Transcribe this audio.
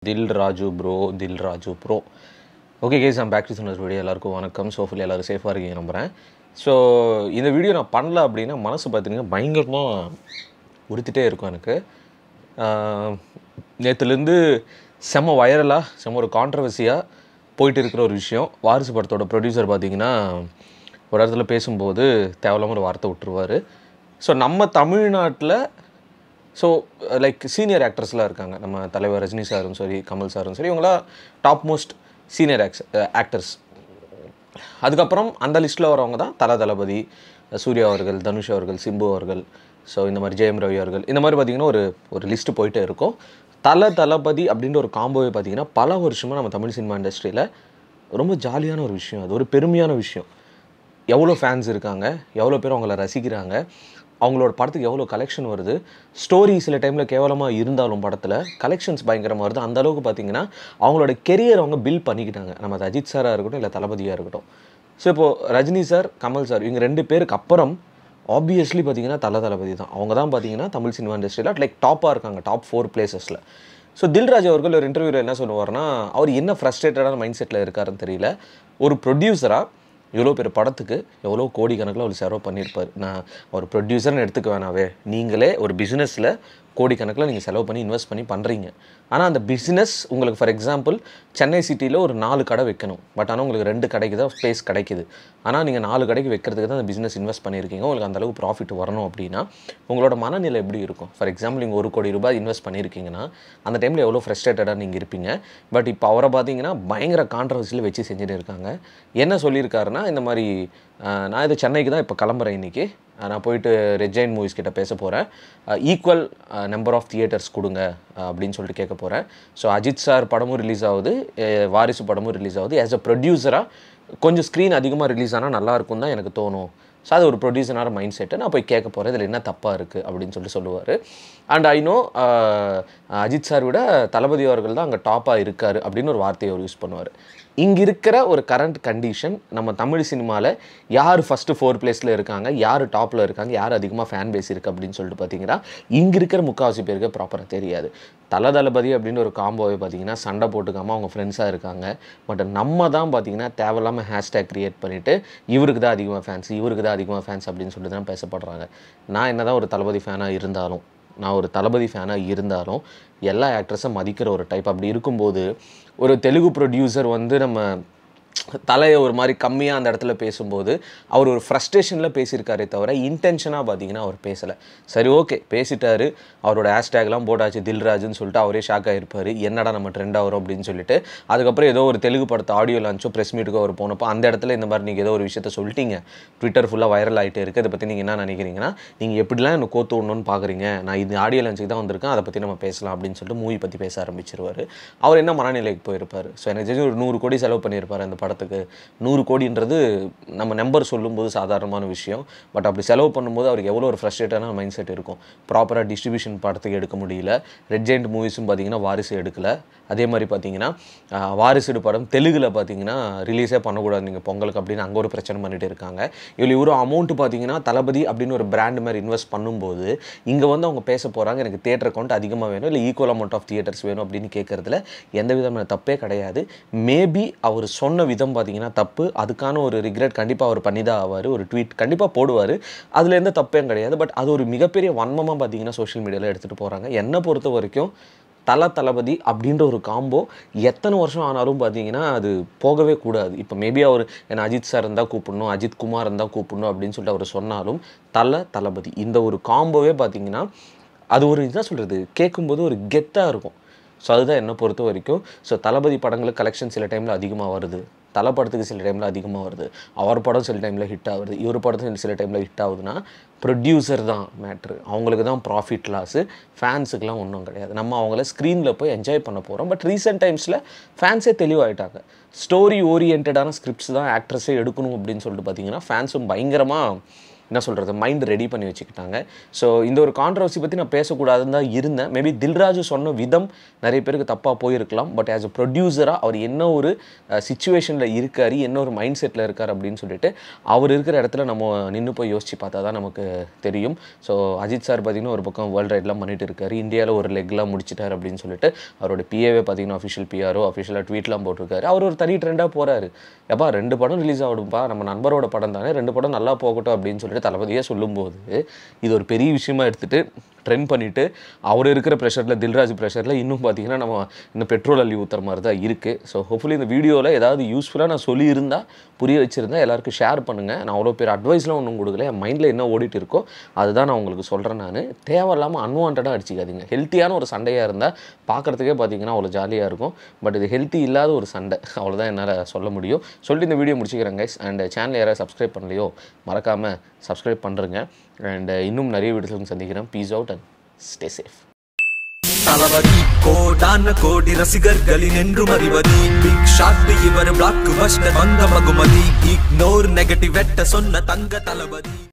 தில் Raju bro Dil Raju bro okay guys நான் back to சொன்னது வீடியோ எல்லாருக்கும் வணக்கம் சோஃபில் எல்லோரும் சேஃபாக இருக்கீங்க நம்புகிறேன் ஸோ இந்த வீடியோ நான் பண்ணல அப்படின்னா மனசு பார்த்தீங்கன்னா பயங்கரமாக உறுத்திட்டே இருக்கும் எனக்கு நேற்றுலேருந்து செம்ம வைரலாக செம்ம ஒரு கான்ட்ரவர்சியாக போயிட்டு இருக்கிற ஒரு விஷயம் வாரிசு படத்தோட ப்ரொடியூசர் பார்த்தீங்கன்னா ஒரு இடத்துல பேசும்போது தேவையில்லாம ஒரு வார்த்தை விட்டுருவார் ஸோ நம்ம தமிழ்நாட்டில் ஸோ லைக் சீனியர் ஆக்டர்ஸ்லாம் இருக்காங்க நம்ம தலைவர் ரஜினி சாரும் சரி கமல் சாரும் சரி இவங்களாம் டாப் மோஸ்ட் சீனியர் ஆக்ஸ் ஆக்டர்ஸ் அதுக்கப்புறம் அந்த லிஸ்ட்டில் வரவங்க தான் தல தளபதி சூர்யா அவர்கள் தனுஷ் அவர்கள் சிம்பு அவர்கள் ஸோ இந்த மாதிரி ஜெயம் ரவி அவர்கள் இந்த மாதிரி பார்த்திங்கன்னா ஒரு ஒரு லிஸ்ட்டு போயிட்டே இருக்கும் தல தளபதி அப்படின்ற ஒரு காம்போவை பார்த்திங்கன்னா பல வருஷமாக நம்ம தமிழ் சினிமா இண்டஸ்ட்ரியில் ரொம்ப ஜாலியான ஒரு விஷயம் அது ஒரு பெருமையான விஷயம் எவ்வளோ ஃபேன்ஸ் இருக்காங்க எவ்வளோ பேர் அவங்கள ரசிக்கிறாங்க அவங்களோட படத்துக்கு எவ்வளோ கலெக்ஷன் வருது ஸ்டோரி சில டைமில் கேவலமாக இருந்தாலும் படத்தில் கலெக்ஷன்ஸ் பயங்கரமாக வருது அந்த அளவுக்கு பார்த்தீங்கன்னா அவங்களோட கெரியர் அவங்க பில்ட் பண்ணிக்கிட்டாங்க நம்ம அது அஜித் சாராக இருக்கட்டும் இல்லை தளபதியாக இருக்கட்டும் ஸோ இப்போது ரஜினி சார் கமல் சார் இவங்க ரெண்டு பேருக்கு அப்புறம் ஆப்வியஸ்லி பார்த்தீங்கன்னா தல தளபதி தான் அவங்க தான் பார்த்தீங்கன்னா தமிழ் சினிமா இண்டஸ்ட்ரியில் லைக் டாப்பாக இருக்காங்க டாப் ஃபோர் பிளேசஸில் ஸோ தில்ராஜ் அவர்கள் ஒரு இன்டர்வியூவில் என்ன சொல்லுவார்னா அவர் என்ன ஃப்ரஸ்ட்ரேட்டடான மைண்ட் செட்டில் இருக்காருன்னு தெரியல ஒரு ப்ரொடியூசராக இவ்வளோ பேர் படத்துக்கு எவ்வளோ கோடிக்கணக்கில் அவர் செலவு பண்ணியிருப்பார் நான் ஒரு ப்ரொடியூசர்னு எடுத்துக்க வேணாவே நீங்களே ஒரு பிஸ்னஸில் கோடிக்கணக்கில் நீங்கள் செலவு பண்ணி இன்வெஸ்ட் பண்ணி பண்ணுறீங்க ஆனால் அந்த பிஸ்னஸ் உங்களுக்கு ஃபார் எக்ஸாம்பிள் சென்னை சிட்டியில் ஒரு நாலு கடை வைக்கணும் பட் ஆனால் உங்களுக்கு ரெண்டு கடைக்கு தான் ஸ்பேஸ் கிடைக்குது ஆனால் நீங்கள் நாலு கடைக்கு வைக்கிறதுக்கு தான் அந்த பிஸ்னஸ் இன்வெஸ்ட் பண்ணியிருக்கீங்க உங்களுக்கு அந்த அளவுக்கு ப்ராஃபிட் வரணும் அப்படின்னா உங்களோட மனநிலை எப்படி இருக்கும் ஃபார் எக்ஸாம்பிள் நீங்கள் ஒரு கோடி ரூபாய் இன்வெஸ்ட் பண்ணியிருக்கீங்கன்னா அந்த டைமில் எவ்வளோ ஃப்ரஸ்ட்ரேட்டடாக நீங்கள் இருப்பீங்க பட் இப்போ அவரை பார்த்தீங்கன்னா பயங்கர கான்ட்ரவர்சியில் வச்சு செஞ்சுட்டு இருக்காங்க என்ன சொல்லியிருக்காருன்னா இந்த மாதிரி ஆஹ், நான் இது சென்னைக்கு தான் இப்போ கிளம்புறேன் இன்றைக்கி நான் போயிட்டு ரெஜைன் மூவிஸ் கிட்ட பேச போகிறேன் ஈக்குவல் நம்பர் ஆஃப் தியேட்டர்ஸ் கொடுங்க அஹ், அப்படின்னு சொல்லிட்டு கேட்க போகிறேன் ஸோ அஜித் சார் படமும் ரிலீஸ் ஆகுது அஹ், வாரிசு படமும் ரிலீஸ் ஆகுது ஆஸ் அ ப்ரொடியூசராக கொஞ்சம் ஸ்க்ரீன் அதிகமாக ரிலீஸ் ஆனால் நல்லா இருக்கும் தான் எனக்கு தோணும் ஸோ அது ஒரு ப்ரொடியூசரான மைண்ட் செட்டு நான் போய் கேட்க போகிறேன் இதில் என்ன தப்பாக இருக்குது அப்படின்னு சொல்லிட்டு சொல்லுவார் and I know Ajith sir விட தளபதி அவர்கள் தான் அங்கே டாப்பாக இருக்கார் அப்படின்னு ஒரு வார்த்தையை அவர் யூஸ் பண்ணுவார் இங்கே இருக்கிற ஒரு கரண்ட் கண்டிஷன் நம்ம தமிழ் சினிமாவில் யார் ஃபஸ்ட்டு ஃபோர் பிளேஸில் இருக்காங்க யார் டாப்பில் இருக்காங்க யார் அதிகமாக ஃபேன் பேஸ் இருக்குது அப்படின்னு சொல்லிட்டு பார்த்தீங்கன்னா இங்கே இருக்கிற முக்கால்வாசி பேருக்கு ப்ராப்பராக தெரியாது தல தளபதி அப்படின்னு ஒரு காம்போவை பார்த்தீங்கன்னா சண்டை போட்டுக்காமல் அவங்க ஃப்ரெண்ட்ஸாக இருக்காங்க பட் நம்ம தான் பார்த்தீங்கன்னா தேவையில்லாமல் ஹேஷ்டேக் க்ரியேட் பண்ணிவிட்டு இவருக்கு தான் அதிகமாக ஃபேன்ஸ் இவருக்கு தான் அதிகமாக ஃபேன்ஸ் அப்படின்னு சொல்லிட்டு தான் பேசப்படுறாங்க நான் என்ன தான் ஒரு தளபதி ஃபேனாக இருந்தாலும் நான் ஒரு தளபதி ஃபேனாக இருந்தாலும் எல்லா ஆக்ட்ரஸும் மதிக்கிற ஒரு டைப் அப்படி இருக்கும்போது ஒரு தெலுங்கு ப்ரொடியூசர் வந்து நம்ம தலையை ஒரு மாதிரி கம்மியாக அந்த இடத்துல பேசும்போது அவர் ஒரு ஃப்ரஸ்ட்ரேஷனில் பேசியிருக்காரே தவிர இன்டென்ஷனாக பார்த்தீங்கன்னா அவர் பேசலை சரி ஓகே பேசிட்டாரு அவரோட ஹேஷ்டேக்லாம் போட்டாச்சு தில்ராஜுன்னு சொல்லிட்டு அவரே ஷாக் ஆகிருப்பார் என்னடா நம்ம ட்ரெண்ட் ஆகிறோம் அப்படின்னு சொல்லிட்டு அதுக்கப்புறம் ஏதோ ஒரு தெலுங்கு படத்தை ஆடியோ லான்ச்சோ ப்ரெஸ் மீட்டுக்கோ அவர் போனப்போ அந்த இடத்துல இந்த மாதிரி நீங்கள் ஏதோ ஒரு விஷயத்த சொல்லிட்டீங்க ட்விட்டர் ஃபுல்லாக வைரல் ஆகிட்டே இருக்குது அதை பற்றி நீங்கள் என்ன நினைக்கிறீங்கன்னா நீங்கள் எப்படிலாம் என்ன கோத்து விடணும்னு பார்க்குறீங்க நான் இது ஆடியோ லான்ச்சுக்கு தான் வந்திருக்கேன் அதை பற்றி நம்ம பேசலாம் அப்படின்னு சொல்லிட்டு மூவி பற்றி பேச ஆரம்பிச்சிருவார் அவர் என்ன மனநிலைக்கு போயிருப்பார் ஸோ எனக்கு தெரிஞ்சு ஒரு நூறு கோடி செலவு பண்ணியிருப்பார் அந்த படத்துக்கு நூறு கோடின்றது நம்ம நம்பர் சொல்லும்போது சாதாரணமான விஷயம் பட் அப்படி செலவு பண்ணும்போது அவருக்கு எவ்வளோ ஒரு ஃப்ரஸ்ட்ரேட்டான மைண்ட் செட் இருக்கும் ப்ராப்பராக டிஸ்ட்ரிபியூஷன் படத்துக்கு எடுக்க முடியல ரெட் ஜெயிண்ட் மூவிஸும் பார்த்தீங்கன்னா வாரிசு எடுக்கல அதே மாதிரி பார்த்தீங்கன்னா ஆஹ், வாரிசுடு படம் தெலுங்கில் பார்த்தீங்கன்னா ரிலீஸே பண்ணக்கூடாது நீங்கள் பொங்கலுக்கு அப்படின்னு அங்கே ஒரு பிரச்சனை பண்ணிட்டு இருக்காங்க இவ்வளோ இவ்வளோ அமௌண்ட் பார்த்தீங்கன்னா தளபதி அப்படின்னு ஒரு பிராண்ட் மாதிரி இன்வெஸ்ட் பண்ணும்போது இங்கே வந்து அவங்க பேச போகிறாங்க எனக்கு தேட்டர் அக்கௌண்ட் அதிகமாக வேணும் இல்லை ஈக்குவல் அமௌண்ட் ஆஃப் தியேட்டர்ஸ் வேணும் அப்படின்னு கேட்குறதுல எந்த விதமான தப்பே கிடையாது மேபி அவர் சொன்ன விதம் பார்த்தீங்கன்னா தப்பு அதுக்கான ஒரு ரிக்ரெட் கண்டிப்பாக அவர் பண்ணி தான் ஆவார் ஒரு ட்வீட் கண்டிப்பாக போடுவார் அதில் எந்த தப்பேம் கிடையாது பட் அது ஒரு மிகப்பெரிய வன்மமாக பார்த்தீங்கன்னா சோஷியல் மீடியாவில் எடுத்துகிட்டு போகிறாங்க என்னை பொறுத்த வரைக்கும் தல தளபதி அப்படின்ற ஒரு காம்போ எத்தனை வருஷம் ஆனாலும் பார்த்தீங்கன்னா அது போகவே கூடாது இப்போ மேபி அவர் என்ன அஜித் சார் இருந்தால் கூப்பிடணும் அஜித் குமார் இருந்தால் கூப்பிடணும் அப்படின்னு சொல்லிட்டு அவர் சொன்னாலும் தல தளபதி இந்த ஒரு காம்போவே பார்த்தீங்கன்னா அது ஒரு என்ன சொல்கிறது கேட்கும்போது ஒரு கெத்தாக இருக்கும் ஸோ அதுதான் என்னை பொறுத்த வரைக்கும் ஸோ தளபதி படங்களுக்கு கலெக்ஷன் சில டைமில் அதிகமாக வருது தலை படத்துக்கு சில டைமில் அதிகமாக வருது அவர் படம் சில டைமில் ஹிட் ஆகுது இவர் படத்துக்கு சில டைமில் ஹிட் ஆகுதுன்னா ப்ரொடியூசர் தான் மேட்ரு அவங்களுக்கு தான் ப்ராஃபிட் லாஸு ஃபேன்ஸுக்கெலாம் ஒன்றும் கிடையாது நம்ம அவங்கள ஸ்க்ரீனில் போய் என்ஜாய் பண்ண போகிறோம் பட் ரீசெண்ட் டைம்ஸில் ஃபேன்ஸே தெளிவாயிட்டாங்க ஸ்டோரி ஓரியன்டான ஸ்கிரிப்ட்ஸ் தான் ஆக்ட்ரஸே எடுக்கணும் அப்படின்னு சொல்லிட்டு பார்த்தீங்கன்னா ஃபேன்ஸும் பயங்கரமாக என்ன சொல்கிறது மைண்ட் ரெடி பண்ணி வச்சுக்கிட்டாங்க ஸோ இந்த ஒரு கான்ட்ரவர்சி பற்றி நான் பேசக்கூடாதுன்னு தான் இருந்தேன் மேபி தில்ராஜு சொன்ன விதம் நிறைய பேருக்கு தப்பாக போயிருக்கலாம் பட் ஆஸ் அ ப்ரொடியூசராக அவர் என்ன ஒரு சுச்சுவேஷனில் இருக்கார் என்ன ஒரு மைண்ட் செட்டில் இருக்கார் அப்படின்னு சொல்லிட்டு அவர் இருக்கிற இடத்துல நம்ம நின்று போய் யோசிச்சு பார்த்தா தான் நமக்கு தெரியும் ஸோ அஜித் சார் பார்த்தீங்கன்னா ஒரு பக்கம் வேர்ல்டு ரைட்லாம் பண்ணிட்டு இருக்காரு இந்தியாவில் ஒரு லெக்லாம் முடிச்சிட்டார் அப்படின்னு சொல்லிட்டு அவரோட பிஏவே பார்த்தீங்கன்னா அஃபிஷியல் பிஆரோ அஃபிஷியலாக ட்வீட்லாம் போட்டிருக்காரு அவர் ஒரு தனி ட்ரெண்டாக போகிறாரு எப்பா ரெண்டு படம் ரிலீஸ் ஆகிடும்பா நம்ம நண்பரோட படம் தானே ரெண்டு படம் நல்லா போகட்டும் அப்படின்னு சொல்லிட்டு தளபதியே சொல்லும்போது இது ஒரு பெரிய விஷயமா எடுத்துகிட்டு ட்ரெண்ட் பண்ணிவிட்டு அவர் இருக்கிற ப்ரெஷரில் தில்ராஜ் ப்ரெஷரில் இன்னும் பார்த்தீங்கன்னா நம்ம இன்னும் பெட்ரோல் அள்ளி ஊற்றுற மாதிரி தான் இருக்குது ஸோ ஹோப்ஃபுல்லி இந்த வீடியோவில் ஏதாவது யூஸ்ஃபுல்லாக நான் சொல்லியிருந்தா புரிய வச்சுருந்தா எல்லாருக்கும் ஷேர் பண்ணுங்கள் நான் அவ்வளோ பேர் அட்வைஸ்லாம் ஒன்றும் கொடுக்கல என் மைண்டில் என்ன ஓடிட்டு இருக்கோ அதுதான் நான் உங்களுக்கு சொல்கிறேன் நான் தேவையில்லாமல் அன்வான்டாக அடிச்சிக்காதீங்க ஹெல்த்தியான ஒரு சண்டையாக இருந்தால் பார்க்குறதுக்கே பார்த்தீங்கன்னா அவ்வளோ ஜாலியாக இருக்கும் பட் இது ஹெல்த்தி இல்லாத ஒரு சண்டை அவ்வளோதான் என்னால் சொல்ல முடியும் சொல்லிட்டு இந்த வீடியோ முடிச்சுக்கிறேன் கைஸ் அண்ட் சேனல் யாராவது சப்ஸ்கிரைப் பண்ணலையோ மறக்காமல் சப்ஸ்கிரைப் பண்ணுறேங்க அண்ட் இன்னும் நிறைய வீடியோஸ் சந்திக்கிறேன் peace out and stay safe Thalapathy கோடான கோடி ரசிகர்களின் என்றும் அறிவதி பிக் ஷாட் இவர் பிளாக் பஸ்டர் வந்த மகுமதி இக்னோர் நெகட்டிவ் வெட்ட சொன்ன தங்க தளபதி